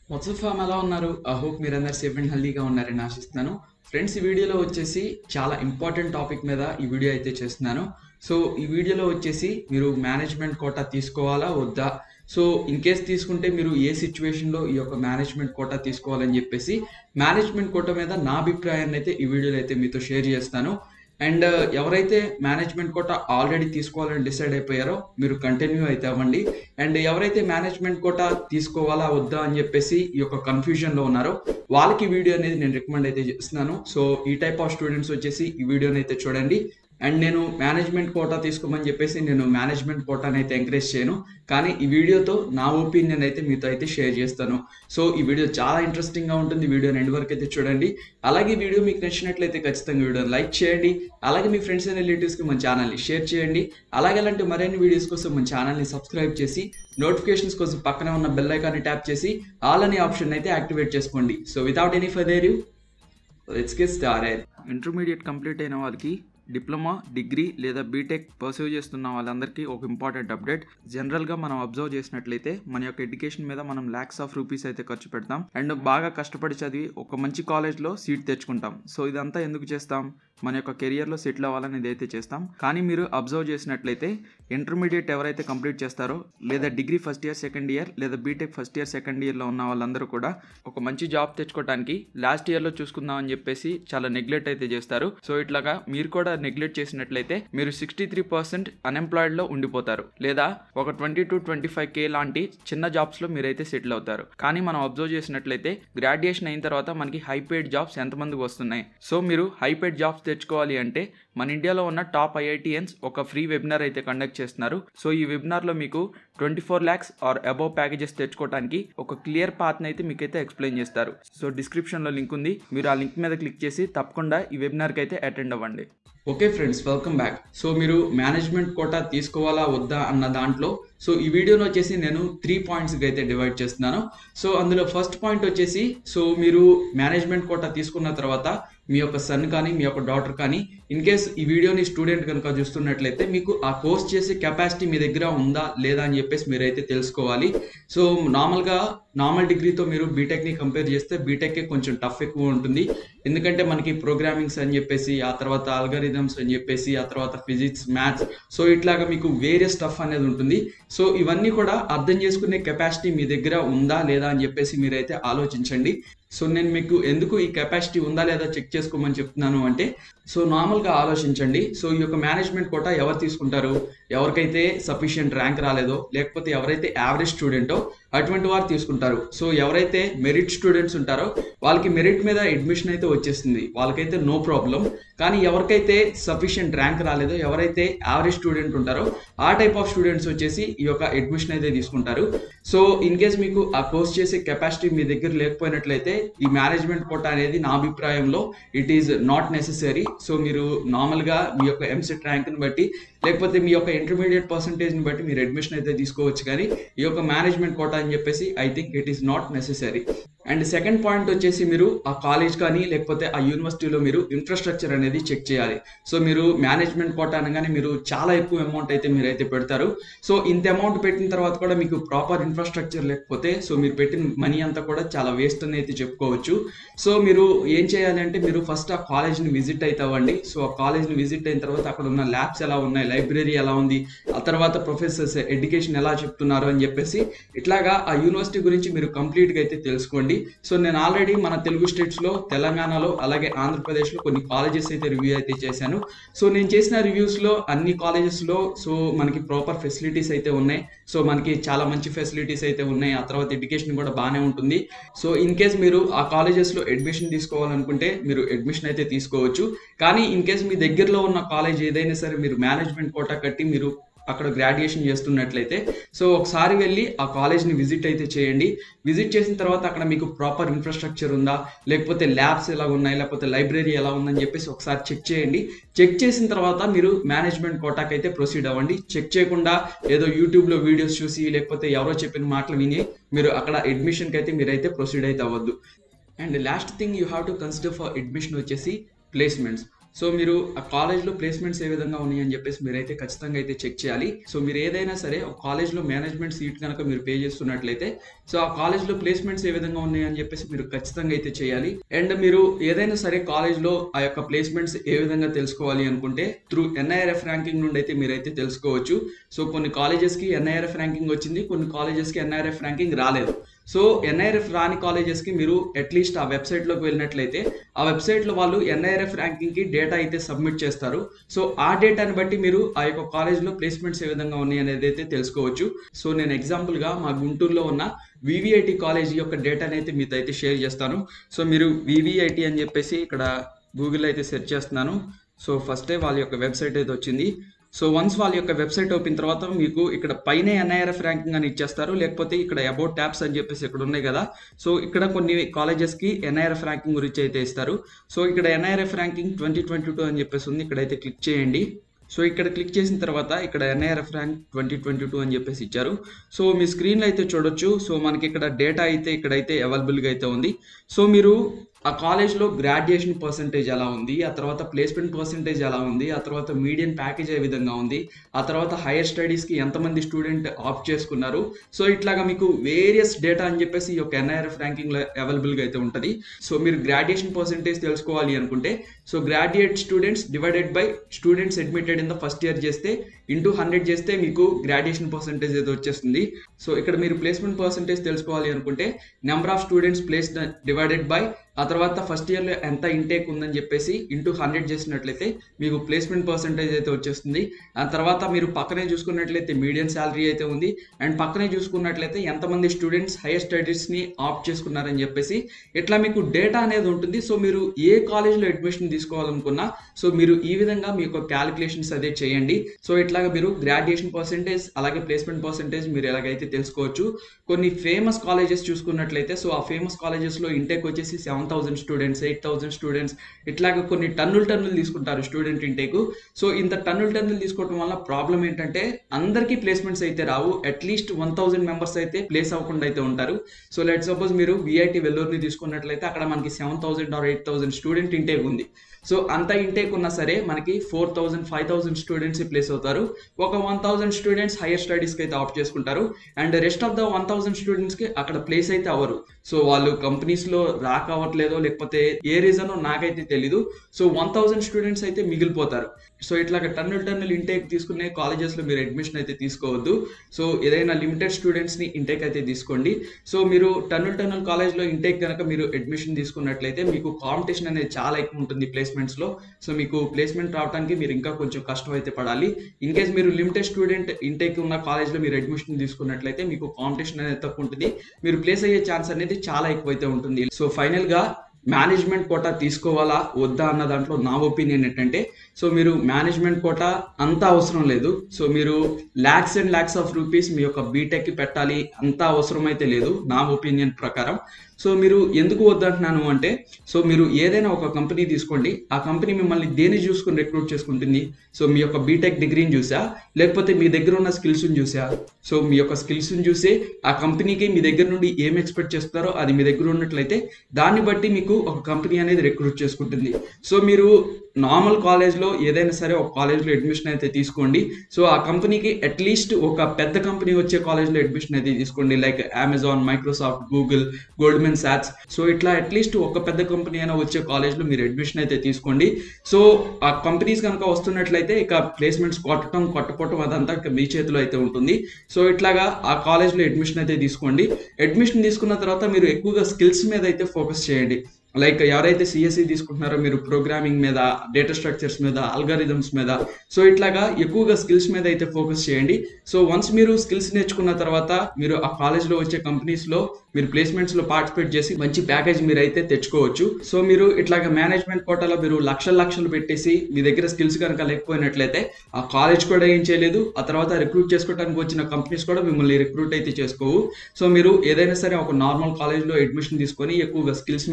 WhatsApp fam ఎలా ఉన్నారు I hope మీరందరు సేఫ్ అండ్ హెల్దీగా ఉన్నారని ఆశిస్తున్నాను ఫ్రెండ్స్ ఈ వీడియోలో వచ్చేసి చాలా ఇంపార్టెంట్ టాపిక్ మీద ఈ వీడియో అయితే చేస్తున్నాను సో ఈ వీడియోలో వచ్చేసి మీరు మేనేజ్మెంట్ కోటా తీసుకోవాలా వద్దా సో ఇన్ కేస్ తీసుకుంటే మీరు ఏ సిచ్యువేషన్లో ఈ యొక్క మేనేజ్మెంట్ కోటా తీసుకోవాలని చెప్పేసి మేనేజ్మెంట్ కోటా మీద నా అభిప్రాయాన్ని అయితే ఈ వీడియోలో అయితే మీతో షేర్ చేస్తాను అండ్ ఎవరైతే మేనేజ్మెంట్ కోటా ఆల్రెడీ తీసుకోవాలని డిసైడ్ అయిపోయారో మీరు కంటిన్యూ అయితే అవ్వండి అండ్ ఎవరైతే మేనేజ్మెంట్ కోటా తీసుకోవాలా వద్దా అని చెప్పేసి ఈ యొక్క కన్ఫ్యూజన్లో ఉన్నారో వాళ్ళకి వీడియో అనేది నేను రికమెండ్ అయితే చేస్తున్నాను సో ఈ టైప్ ఆఫ్ స్టూడెంట్స్ వచ్చేసి ఈ వీడియోని అయితే చూడండి అండ్ నేను మేనేజ్మెంట్ కోటా తీసుకోమని చెప్పేసి నేను మేనేజ్మెంట్ కోటాని అయితే ఎంకరేజ్ చేయను కానీ ఈ వీడియోతో నా ఒపీనియన్ అయితే మీతో అయితే షేర్ చేస్తాను సో ఈ వీడియో చాలా ఇంట్రెస్టింగ్గా ఉంటుంది వీడియోని ఎండ్ వరకు అయితే చూడండి అలాగే ఈ వీడియో మీకు నచ్చినట్లయితే ఖచ్చితంగా వీడియోని లైక్ చేయండి అలాగే మీ ఫ్రెండ్స్ అండ్ రిలేటివ్స్కి మన ఛానల్ని షేర్ చేయండి అలాగే అలాంటి మరిన్ని వీడియోస్ కోసం మన ఛానల్ని సబ్స్క్రైబ్ చేసి నోటిఫికేషన్స్ కోసం పక్కనే ఉన్న బెల్ ఐకాన్ని ట్యాప్ చేసి ఆల్ అనే ఆప్షన్ అయితే యాక్టివేట్ చేసుకోండి so without any further you let's get started intermediate complete అయిన వాళ్ళకి డిప్లొమా డిగ్రీ లేదా బీటెక్ పర్సీవ్ చేస్తున్న వాళ్ళందరికీ ఒక ఇంపార్టెంట్ అప్డేట్ జనరల్గా మనం అబ్జర్వ్ చేసినట్లయితే మన యొక్క ఎడ్యుకేషన్ మీద మనం ల్యాక్స్ ఆఫ్ రూపీస్ అయితే ఖర్చు పెడతాం అండ్ బాగా కష్టపడి చదివి ఒక మంచి కాలేజ్లో సీట్ తెచ్చుకుంటాం సో ఇదంతా ఎందుకు చేస్తాం మన యొక్క కెరియర్లో సెటిల్ అవ్వాలని ఇదైతే చేస్తాం కానీ మీరు అబ్జర్వ్ చేసినట్లయితే ఇంటర్మీడియట్ ఎవరైతే కంప్లీట్ చేస్తారో లేదా degree first year second year లేదా బీటెక్ ఫస్ట్ ఇయర్ సెకండ్ ఇయర్లో ఉన్న వాళ్ళందరూ కూడా ఒక మంచి జాబ్ తెచ్చుకోవడానికి లాస్ట్ ఇయర్లో చూసుకుందాం అని చెప్పేసి చాలా నెగ్లెక్ట్ అయితే చేస్తారు సో ఇట్లాగా మీరు కూడా నెగ్లెక్ట్ చేసినట్లయితే మీరు సిక్స్టీ త్రీ పర్సెంట్ అన్ఎంప్లాయిడ్లో ఉండిపోతారు లేదా ఒక twenty to twenty five K లాంటి చిన్న జాబ్స్లో మీరైతే సెటిల్ అవుతారు కానీ మనం అబ్జర్వ్ చేసినట్లయితే గ్రాడ్యుయేషన్ అయిన తర్వాత మనకి హై పెయిడ్ జాబ్స్ ఎంతమందికి వస్తున్నాయి సో మీరు హై పెయిడ్ జాబ్స్ తెచ్చుకోవాలి అంటే మన ఇండియాలో ఉన్న టాప్ ఐఐటిఎన్స్ ఒక ఫ్రీ వెబినార్ అయితే కండక్ట్ చేస్తున్నారు సో ఈ వెబినార్లో మీకు twenty four lakhs or above packages తెచ్చుకోవడానికి ఒక క్లియర్ పాత్ని అయితే మీకైతే ఎక్స్ప్లెయిన్ చేస్తారు సో డిస్క్రిప్షన్లో లింక్ ఉంది మీరు ఆ లింక్ మీద క్లిక్ చేసి తప్పకుండా ఈ వెబినార్కి అయితే అటెండ్ అవ్వండి okay friends welcome back so మీరు మేనేజ్మెంట్ కోటా తీసుకోవాలా వద్దా అన్న దాంట్లో సో ఈ వీడియోలో వచ్చేసి నేను త్రీ పాయింట్స్కి అయితే డివైడ్ చేస్తున్నాను సో అందులో ఫస్ట్ పాయింట్ వచ్చేసి సో మీరు మేనేజ్మెంట్ కోటా తీసుకున్న తర్వాత మీ యొక్క సన్ కానీ మీ యొక్క డాటర్ కానీ ఇన్ కేస్ ఈ వీడియోని స్టూడెంట్ కనుక చూస్తున్నట్లయితే మీకు ఆ కోర్స్ చేసే కెపాసిటీ మీ దగ్గర ఉందా లేదా అని చెప్పేసి మీరైతే తెలుసుకోవాలి సో నార్మల్గా నార్మల్ డిగ్రీతో మీరు బీటెక్ని కంపేర్ చేస్తే బీటెక్కే కొంచెం టఫ్ ఎక్కువ ఉంటుంది ఎందుకంటే మనకి ప్రోగ్రామింగ్స్ అని చెప్పేసి ఆ తర్వాత ఆల్గరిథమ్స్ అని చెప్పేసి ఆ తర్వాత ఫిజిక్స్ మ్యాథ్స్ సో ఇట్లాగా మీకు వేరే స్టఫ్ అనేది ఉంటుంది సో ఇవన్నీ కూడా అర్థం చేసుకునే కెపాసిటీ మీ దగ్గర ఉందా లేదా అని చెప్పేసి మీరైతే ఆలోచించండి సో నేను మీకు ఎందుకు ఈ కెపాసిటీ ఉందా లేదా చెక్ చేసుకోమని చెప్తున్నాను అంటే సో నార్మల్గా ఆలోచించండి సో ఈ యొక్క మేనేజ్మెంట్ కోటా ఎవరు తీసుకుంటారు ఎవరికైతే సఫిషియంట్ ర్యాంక్ రాలేదో లేకపోతే ఎవరైతే యావరేజ్ స్టూడెంటో అటువంటి వారు తీసుకుంటారు సో ఎవరైతే మెరిట్ స్టూడెంట్స్ ఉంటారో వాళ్ళకి మెరిట్ మీద అడ్మిషన్ అయితే వచ్చేస్తుంది వాళ్ళకైతే నో ప్రాబ్లం కానీ ఎవరికైతే సఫిషియంట్ ర్యాంక్ రాలేదో ఎవరైతే యావరేజ్ స్టూడెంట్ ఉంటారో ఆ టైప్ ఆఫ్ స్టూడెంట్స్ వచ్చేసి ఈ యొక్క అడ్మిషన్ అయితే తీసుకుంటారు సో ఇన్ కేస్ మీకు ఆ కోర్స్ చేసే కెపాసిటీ మీ దగ్గర లేకపోయినట్లయితే ఈ మేనేజ్మెంట్ కోటా అనేది నా అభిప్రాయంలో it is not necessary so మీరు నార్మల్గా మీ యొక్క ఎంసెట్ ర్యాంక్ని బట్టి లేకపోతే మీ యొక్క ఇంటర్మీడియట్ పర్సంటేజ్ని బట్టి మీరు అడ్మిషన్ అయితే తీసుకోవచ్చు కానీ ఈ యొక్క మేనేజ్మెంట్ కోటా అని చెప్పేసి I think it is not necessary and second point వచ్చేసి మీరు ఆ కాలేజ్ కానీ లేకపోతే ఆ యూనివర్సిటీలో మీరు ఇన్ఫ్రాస్ట్రక్చర్ అనేది చెక్ చేయాలి సో మీరు మేనేజ్మెంట్ కోటా అనగానే మీరు చాలా ఎక్కువ అమౌంట్ అయితే మీరు అయితే పెడతారు సో ఇంత అమౌంట్ పెట్టిన తర్వాత కూడా మీకు ప్రాపర్ ఇన్ఫ్రాస్ట్రక్చర్ లేకపోతే సో మీరు పెట్టిన మనీ అంతా కూడా చాలా వేస్ట్ అని అయితే చెప్పుకోవచ్చు సో మీరు ఏం చేయాలి అంటే మీరు ఫస్ట్ ఆ కాలేజ్ని విజిట్ అయితే అవ్వండి సో ఆ కాలేజ్ని విజిట్ అయిన తర్వాత అక్కడ ఉన్న ల్యాబ్స్ ఎలా ఉన్నాయి లైబ్రరీ ఎలా ఉంది ఆ తర్వాత ప్రొఫెసర్స్ ఎడ్యుకేషన్ ఎలా చెప్తున్నారు అని చెప్పేసి ఇట్లాగా ఆ యూనివర్సిటీ గురించి మీరు కంప్లీట్గా అయితే తెలుసుకోండి సో నేను ఆల్రెడీ మన తెలుగు స్టేట్స్లో తెలంగాణలో అలాగే ఆంధ్రప్రదేశ్లో కొన్ని కాలేజెస్ అయితే రివ్యూ అయితే చేశాను సో నేను చేసిన రివ్యూస్లో అన్ని కాలేజెస్లో సో మనకి ప్రాపర్ ఫెసిలిటీస్ అయితే ఉన్నాయి సో మనకి చాలా మంచి ఫెసిలిటీస్ అయితే ఉన్నాయి ఆ తర్వాత ఎడ్యుకేషన్ కూడా బాగానే ఉంటుంది సో ఇన్ కేస్ మీరు ఆ కాలేజెస్లో అడ్మిషన్ తీసుకోవాలనుకుంటే మీరు అడ్మిషన్ అయితే తీసుకోవచ్చు కానీ ఇన్ కేస్ మీ దగ్గరలో ఉన్న కాలేజ్ ఏదైనా సరే మీరు మేనేజ్మెంట్ కోటా కట్టి మీరు అక్కడ గ్రాడ్యుయేషన్ చేస్తున్నట్లయితే సో ఒకసారి వెళ్ళి ఆ కాలేజ్ని విజిట్ అయితే చేయండి విజిట్ చేసిన తర్వాత అక్కడ మీకు ప్రాపర్ ఇన్ఫ్రాస్ట్రక్చర్ ఉందా లేకపోతే ల్యాబ్స్ ఎలా ఉన్నాయి లేకపోతే లైబ్రరీ ఎలా ఉందని చెప్పేసి ఒకసారి చెక్ చేయండి చెక్ చేసిన తర్వాత మీరు మేనేజ్మెంట్ కోటాకి అయితే ప్రొసీడ్ అవ్వండి చెక్ చేయకుండా ఏదో యూట్యూబ్లో వీడియోస్ చూసి లేకపోతే ఎవరో చెప్పిన మాటలు విని మీరు అక్కడ అడ్మిషన్కి అయితే మీరైతే ప్రొసీడ్ అయితే అవ్వద్దు and last thing you have to consider for admission వచ్చేసి ప్లేస్మెంట్స్ సో మీరు ఆ కాలేజ్లో ప్లేస్మెంట్స్ ఏ విధంగా ఉన్నాయి అని చెప్పేసి మీరైతే ఖచ్చితంగా అయితే చెక్ చేయాలి సో మీరు ఏదైనా సరే ఒక కాలేజ్లో మేనేజ్మెంట్ సీట్ కనుక మీరు పే చేస్తున్నట్లయితే సో ఆ కాలేజ్లో ప్లేస్మెంట్స్ ఏ విధంగా ఉన్నాయి అని చెప్పేసి మీరు ఖచ్చితంగా అయితే చేయాలి అండ్ మీరు ఏదైనా సరే కాలేజ్లో ఆ యొక్క ప్లేస్మెంట్స్ ఏ విధంగా తెలుసుకోవాలి అనుకుంటే త్రూ ఎన్ఐఆర్ఎఫ్ ర్యాంకింగ్ నుండి అయితే మీరైతే తెలుసుకోవచ్చు సో కొన్ని కాలేజెస్కి ఎన్ఐఆర్ఎఫ్ ర్యాంకింగ్ వచ్చింది కొన్ని కాలేజెస్కి ఎన్ఐఆర్ఎఫ్ ర్యాంకింగ్ రాలేదు సో ఎన్ఐఆర్ఎఫ్ రాని కాలేజెస్కి మీరు అట్లీస్ట్ ఆ వెబ్సైట్లోకి వెళ్ళినట్లయితే ఆ వెబ్సైట్లో వాళ్ళు ఎన్ఐఆర్ఎఫ్ ర్యాంకింగ్కి డేటా అయితే సబ్మిట్ చేస్తారు సో ఆ డేటాని బట్టి మీరు ఆ యొక్క కాలేజ్లో ప్లేస్మెంట్స్ ఏ విధంగా ఉన్నాయి అనేది అయితే తెలుసుకోవచ్చు సో నేను ఎగ్జాంపుల్గా మా గుంటూరులో ఉన్న వివిఐటి కాలేజ్ యొక్క డేటాని అయితే మీతో అయితే షేర్ చేస్తాను సో మీరు వివిఐటి అని చెప్పేసి ఇక్కడ గూగుల్ అయితే సెర్చ్ చేస్తున్నాను సో ఫస్టే వాళ్ళ యొక్క వెబ్సైట్ అయితే వచ్చింది సో వన్స్ వాళ్ళ యొక్క వెబ్సైట్ ఓపెన్ తర్వాత మీకు ఇక్కడ పైన ఎన్ఐఆర్ఎఫ్ ర్యాంకింగ్ అని ఇచ్చేస్తారు లేకపోతే ఇక్కడ అబౌట్ ట్యాబ్స్ అని చెప్పేసి ఇక్కడ ఉన్నాయి కదా సో ఇక్కడ కొన్ని కాలేజెస్కి ఎన్ఐఆర్ఎఫ్ ర్యాంకింగ్ గురించి అయితే ఇస్తారు సో ఇక్కడ NIRF ranking twenty twenty two అని చెప్పేసి ఉంది ఇక్కడైతే క్లిక్ చేయండి సో ఇక్కడ క్లిక్ చేసిన తర్వాత ఇక్కడ NIRF rank twenty twenty two అని చెప్పేసి ఇచ్చారు సో మీ స్క్రీన్లో అయితే చూడొచ్చు సో మనకి ఇక్కడ డేటా అయితే ఇక్కడైతే అవైలబుల్గా అయితే ఉంది సో మీరు ఆ కాలేజ్లో గ్రాడ్యుయేషన్ పర్సంటేజ్ ఎలా ఉంది ఆ తర్వాత ప్లేస్మెంట్ పర్సంటేజ్ ఎలా ఉంది ఆ తర్వాత మీడియం ప్యాకేజ్ ఏ విధంగా ఉంది ఆ తర్వాత హైయర్ స్టడీస్కి ఎంతమంది స్టూడెంట్ ఆప్ట్ చేసుకున్నారు సో ఇట్లాగా మీకు వేరియస్ డేటా అని చెప్పేసి ఈ యొక్క ఎన్ఐఆర్ఎఫ్ ర్యాంకింగ్లో అవైలబుల్గా అయితే ఉంటుంది సో మీరు గ్రాడ్యుయేషన్ పర్సంటేజ్ తెలుసుకోవాలి అనుకుంటే so graduate students divided by students admitted in the first year చేస్తే ఇంటూ హండ్రెడ్ చేస్తే మీకు గ్రాడ్యుయేషన్ పర్సంటేజ్ అయితే వచ్చేస్తుంది సో ఇక్కడ మీరు ప్లేస్మెంట్ పర్సంటేజ్ తెలుసుకోవాలి అనుకుంటే number of students place divided by ఆ తర్వాత ఫస్ట్ ఇయర్లో ఎంత ఇంటేక్ ఉందని చెప్పేసి ఇంటూ హండ్రెడ్ చేసినట్లయితే మీకు ప్లేస్మెంట్ పర్సంటేజ్ అయితే వచ్చేస్తుంది ఆ తర్వాత మీరు పక్కనే చూసుకున్నట్లయితే మీడియం శాలరీ అయితే ఉంది అండ్ పక్కనే చూసుకున్నట్లయితే ఎంతమంది స్టూడెంట్స్ హైయర్ స్టడీస్ని ఆప్ట్ చేసుకున్నారని చెప్పేసి ఇట్లా మీకు డేటా అనేది ఉంటుంది సో మీరు ఏ కాలేజ్లో అడ్మిషన్ తీసుకోవాలనుకున్నా సో మీరు ఈ విధంగా మీ యొక్క క్యాలిక్యులేషన్స్ అదే చేయండి సో ఇట్లాగా మీరు గ్రాడ్యుయేషన్ పర్సంటేజ్ అలాగే ప్లేస్మెంట్ పర్సంటేజ్ మీరు ఎలాగైతే తెలుసుకోవచ్చు కొన్ని ఫేమస్ కాలేజెస్ చూసుకున్నట్లయితే సో ఆ ఫేమస్ కాలేజెస్లో ఇంటేక్ వచ్చేసి seven thousand students eight thousand students ఇట్లాగ కొన్ని టన్నులు టన్నులు తీసుకుంటారు స్టూడెంట్ ఇంటేక్ సో ఇంత టన్నులు టన్నులు తీసుకోవడం వల్ల ప్రాబ్లం ఏంటంటే అందరికీ ప్లేస్మెంట్స్ అయితే రావు అట్లీస్ట్ వన్ థౌసండ్ మెంబర్స్ అయితే ప్లేస్ అవ్వకుండా అయితే ఉంటారు సో లెట్ సపోజ్ మీరు విఐటి వెల్లూరుని తీసుకున్నట్లయితే అక్కడ మనకి seven thousand or eight thousand student intake ఉంది సో అంత ఇంటేక్ ఉన్నా సరే మనకి four thousand five thousand students place అవుతారు ఒక వన్ థౌసండ్ స్టూడెంట్స్ హైయర్ స్టడీస్కి అయితే ఆప్ట్ చేసుకుంటారు and rest of the one thousand స్టూడెంట్స్కి అక్కడ ప్లేస్ అయితే అవ్వరు సో వాళ్ళు కంపెనీస్లో రాక అవ్వట్లేదో లేకపోతే ఏ రీజనో నాకైతే తెలీదు సో వన్ థౌసండ్ స్టూడెంట్స్ అయితే మిగిలిపోతారు సో ఇట్లాగ టన్నులు టన్నులు ఇంటేక్ తీసుకునే కాలేజెస్లో మీరు అడ్మిషన్ అయితే తీసుకోవద్దు సో ఏదైనా లిమిటెడ్ స్టూడెంట్స్ని ఇంటేక్ అయితే తీసుకోండి సో మీరు టన్నుల్ టన్నుల్ కాలేజ్లో ఇంటేక్ కనుక మీరు అడ్మిషన్ తీసుకున్నట్లయితే మీకు కాంపిటీషన్ అనేది చాలా ఎక్కువ ఉంటుంది ప్లేస్మెంట్స్లో సో మీకు ప్లేస్మెంట్ రావడానికి మీరు ఇంకా కొంచెం కష్టం అయితే పడాలి ఇన్ కేస్ మీరు లిమిటెడ్ స్టూడెంట్ ఇంటేక్ ఉన్న కాలేజ్లో మీరు అడ్మిషన్ తీసుకున్నట్లయితే మీకు కాంపిటీషన్ అనేది తక్కువ ఉంటుంది మీరు ప్లేస్ అయ్యే ఛాన్స్ అనేది చాలా ఎక్కువైతే ఉంటుంది సో ఫైనల్గా మేనేజ్మెంట్ కోటా తీసుకోవాలా వద్దా అన్న దాంట్లో నా ఒపీనియన్ ఏంటంటే సో మీరు మేనేజ్మెంట్ కోటా అంత అవసరం లేదు సో మీరు lakhs and lakhs of rupees మీ యొక్క బీటెక్కి పెట్టాలి అంత అవసరం అయితే లేదు నా ఒపీనియన్ ప్రకారం సో మీరు ఎందుకు వద్దంటున్నాను అంటే సో మీరు ఏదైనా ఒక కంపెనీ తీసుకోండి ఆ కంపెనీ మిమ్మల్ని దేని చూసుకుని రిక్రూట్ చేసుకుంటుంది సో మీ యొక్క బీటెక్ డిగ్రీని చూసా లేకపోతే మీ దగ్గర ఉన్న స్కిల్స్ని చూసా సో మీ యొక్క స్కిల్స్ని చూసి ఆ కంపెనీకి మీ దగ్గర నుండి ఏం ఎక్స్పెక్ట్ చేస్తారో అది మీ దగ్గర ఉన్నట్లయితే దాన్ని బట్టి మీకు ఒక కంపెనీ అనేది రిక్రూట్ చేసుకుంటుంది సో మీరు నార్మల్ కాలేజ్లో ఏదైనా సరే ఒక కాలేజ్లో అడ్మిషన్ అయితే తీసుకోండి సో ఆ కంపెనీకి అట్లీస్ట్ ఒక పెద్ద కంపెనీ వచ్చే కాలేజ్లో అడ్మిషన్ అయితే తీసుకోండి like Amazon Microsoft Google Goldman సాట్స్ సో ఇట్లా అట్లీస్ట్ ఒక పెద్ద కంపెనీ అయినా వచ్చే కాలేజ్లో మీరు అడ్మిషన్ అయితే తీసుకోండి సో ఆ కంపెనీస్ కనుక వస్తున్నట్లయితే ఇక ప్లేస్మెంట్స్ కొట్టడం కొట్టపోవటం అదంతా ఇక మీ చేతిలో అయితే ఉంటుంది సో ఇట్లాగా ఆ కాలేజ్లో అడ్మిషన్ అయితే తీసుకోండి అడ్మిషన్ తీసుకున్న తర్వాత మీరు ఎక్కువగా స్కిల్స్ మీద అయితే ఫోకస్ చేయండి లైక్ ఎవరైతే సిఎస్సి తీసుకుంటున్నారో మీరు ప్రోగ్రామింగ్ మీద డేటా స్ట్రక్చర్స్ మీద అల్గారిథమ్స్ మీద సో ఇట్లాగా ఎక్కువగా స్కిల్స్ మీద అయితే ఫోకస్ చేయండి సో వన్స్ మీరు స్కిల్స్ నేర్చుకున్న తర్వాత మీరు ఆ కాలేజ్లో వచ్చే కంపెనీస్లో మీరు ప్లేస్మెంట్స్లో పార్టిసిపేట్ చేసి మంచి ప్యాకేజ్ మీరు అయితే తెచ్చుకోవచ్చు సో మీరు ఇట్లాగా మేనేజ్మెంట్ కోటాలో మీరు లక్షల లక్షలు పెట్టేసి మీ దగ్గర స్కిల్స్ కనుక లేకపోయినట్లయితే ఆ కాలేజ్ కూడా ఏం చేయలేదు ఆ తర్వాత రిక్రూట్ చేసుకోవడానికి వచ్చిన కంపెనీస్ కూడా మిమ్మల్ని రిక్రూట్ అయితే చేసుకోవు సో మీరు ఏదైనా సరే ఒక నార్మల్ కాలేజ్లో అడ్మిషన్ తీసుకొని ఎక్కువగా స్కిల్స్ మీద అయితే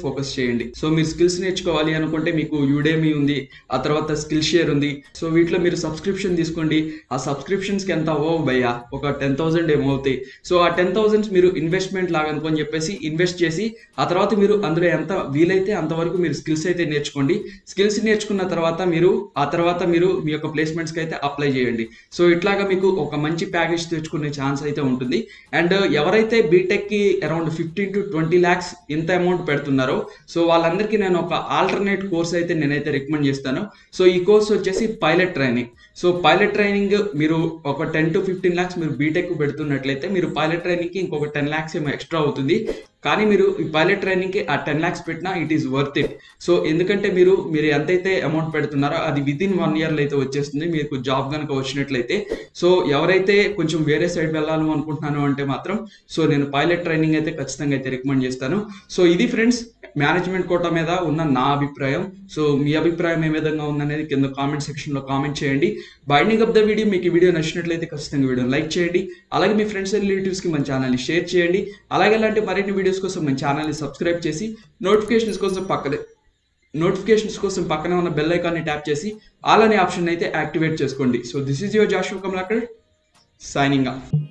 ఫోకస్ చేయండి సో మీరు స్కిల్స్ నేర్చుకోవాలి అనుకుంటే మీకు యూడేమీ ఉంది ఆ తర్వాత స్కిల్ షేర్ ఉంది సో వీటిలో మీరు సబ్స్క్రిప్షన్ తీసుకోండి ఆ సబ్స్క్రిప్షన్స్కి ఎంత అవ్వవు భయ్యా ఒక టెన్ థౌసండ్ ఏమో అవుతాయి సో ఆ టెన్ థౌసండ్స్ మీరు ఇన్వెస్ట్మెంట్ లాగా అనుకొని చెప్పేసి ఇన్వెస్ట్ చేసి ఆ తర్వాత మీరు అందులో ఎంత వీలైతే అంతవరకు మీరు స్కిల్స్ అయితే నేర్చుకోండి స్కిల్స్ నేర్చుకున్న తర్వాత మీరు ఆ తర్వాత మీరు మీ యొక్క ప్లేస్మెంట్స్కి అయితే అప్లై చేయండి సో ఇట్లాగా మీకు ఒక మంచి ప్యాకేజ్ తెచ్చుకునే ఛాన్స్ అయితే ఉంటుంది అండ్ ఎవరైతే బీటెక్కి around fifteen to twenty lakhs ఇంత అమౌంట్ పెడుతున్నారో సో వాళ్ళందరికీ నేను ఒక ఆల్టర్నేట్ కోర్స్ అయితే నేనైతే రికమెండ్ చేస్తాను సో ఈ కోర్స్ వచ్చేసి pilot training so pilot training మీరు ఒక టెన్ టు ఫిఫ్టీన్ ల్యాక్స్ మీరు బీటెక్ పెడుతున్నట్లయితే మీరు పైలట్ ట్రైనింగ్కి ఇంకొక టెన్ ల్యాక్స్ ఏమో ఎక్స్ట్రా అవుతుంది కానీ మీరు ఈ పైలట్ ట్రైనింగ్కి ఆ టెన్ ల్యాక్స్ పెట్టినా it is worth it so ఎందుకంటే మీరు మీరు ఎంతైతే అమౌంట్ పెడుతున్నారో అది విత్ ఇన్ వన్ ఇయర్లో అయితే వచ్చేస్తుంది మీకు జాబ్ కనుక వచ్చినట్లయితే సో ఎవరైతే కొంచెం వేరే సైడ్ వెళ్ళాలి అనుకుంటున్నాను అంటే మాత్రం సో నేను పైలట్ ట్రైనింగ్ అయితే ఖచ్చితంగా అయితే రికమెండ్ చేస్తాను సో ఇది ఫ్రెండ్స్ మేనేజ్మెంట్ కోటా మీద ఉన్న నా అభిప్రాయం సో మీ అభిప్రాయం ఏ విధంగా ఉందనేది కింద కామెంట్ సెక్షన్లో కామెంట్ చేయండి బైండింగ్ ఆఫ్ ద వీడియో మీకు ఈ వీడియో నచ్చినట్లయితే ఖచ్చితంగా వీడియోని లైక్ చేయండి అలాగే మీ ఫ్రెండ్స్ అండ్ రిలేటివ్స్కి మన ఛానల్ని షేర్ చేయండి అలాగే ఇలాంటి మరిన్ని వీడియోస్ కోసం మన ఛానల్ని సబ్స్క్రైబ్ చేసి నోటిఫికేషన్స్ కోసం పక్కనే నోటిఫికేషన్స్ కోసం పక్కనే ఉన్న బెల్ ఐకాన్ని ట్యాప్ చేసి ఆల్ అనే ఆప్షన్ అయితే యాక్టివేట్ చేసుకోండి so this is your Joshua Kamalakar signing of